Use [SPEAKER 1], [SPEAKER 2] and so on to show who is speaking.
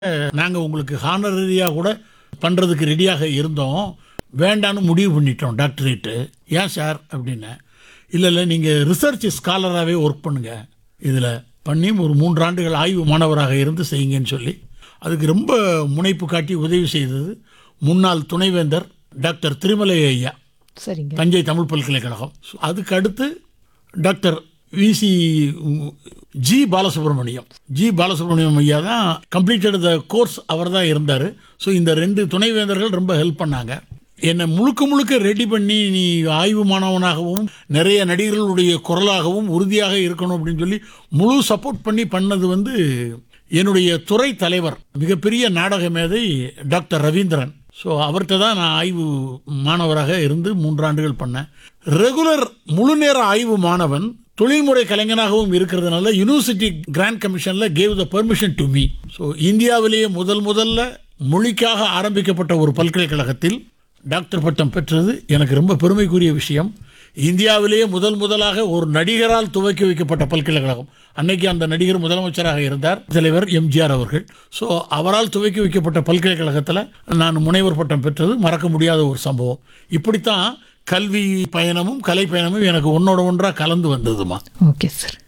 [SPEAKER 1] நாங்கள் உங்களுக்கு ஹானரரியாக கூட பண்ணுறதுக்கு ரெடியாக இருந்தோம் வேண்டான்னு முடிவு பண்ணிட்டோம் டாக்டரேட்டு ஏன் சார் அப்படின்னேன் இல்லை இல்லை நீங்கள் ரிசர்ச் ஸ்காலராகவே ஒர்க் பண்ணுங்க இதில் பண்ணி ஒரு மூன்று ஆண்டுகள் ஆய்வு மாணவராக இருந்து செய்யுங்கன்னு சொல்லி அதுக்கு ரொம்ப முனைப்பு காட்டி உதவி செய்தது முன்னாள் துணைவேந்தர் டாக்டர் திருமலை ஐயா
[SPEAKER 2] சரிங்க
[SPEAKER 1] தஞ்சை தமிழ் பல்கலைக்கழகம் So, அதுக்கு அடுத்து doctor VC G Balasubramaniam G Balasubramaniam ஐயா தான் கம்ப்ளீட்டட் த கோர்ஸ் அவர் தான் இருந்தார் ஸோ இந்த ரெண்டு துணைவேந்தர்கள் ரொம்ப ஹெல்ப் பண்ணாங்க என்னை முழுக்க முழுக்க ரெடி பண்ணி நீ ஆய்வு மாணவனாகவும் நிறைய நடிகர்களுடைய குரலாகவும் உறுதியாக இருக்கணும் அப்படின்னு சொல்லி முழு சப்போர்ட் பண்ணி பண்ணது வந்து என்னுடைய துறை தலைவர் மிகப்பெரிய நாடக மேதை டாக்டர் ரவீந்திரன் ஸோ அவர்கிட்ட தான் நான் ஆய்வு மாணவராக இருந்து மூன்றாண்டுகள் பண்ணேன் ரெகுலர் முழு நேர ஆய்வு மாணவன் தொழில்முறை கலைஞனாகவும் இருக்கிறதுனால யூனிவர்சிட்டி கிராண்ட் கமிஷனில் gave the permission to me so இந்தியாவிலேயே முதல் முதல்ல மொழிக்காக ஆரம்பிக்கப்பட்ட ஒரு பல்கலைக்கழகத்தில் டாக்டர் பட்டம் பெற்றது எனக்கு ரொம்ப பெருமைக்குரிய விஷயம் இந்தியாவிலேயே முதல் முதலாக ஒரு நடிகரால் துவக்கி வைக்கப்பட்ட பல்கலைக்கழகம் அன்னைக்கு அந்த நடிகர் முதலமைச்சராக இருந்தார் தலைவர் எம்ஜிஆர் அவர்கள் ஸோ அவரால் துவக்கி வைக்கப்பட்ட பல்கலைக்கழகத்தில் நான் முனைவர் பட்டம் பெற்றது மறக்க முடியாத ஒரு சம்பவம் இப்படித்தான் கல்வி பயணமும் கலை பயணமும் எனக்கு ஒன்னோட ஒன்றா கலந்து வந்ததுமா
[SPEAKER 2] ஓகே சார்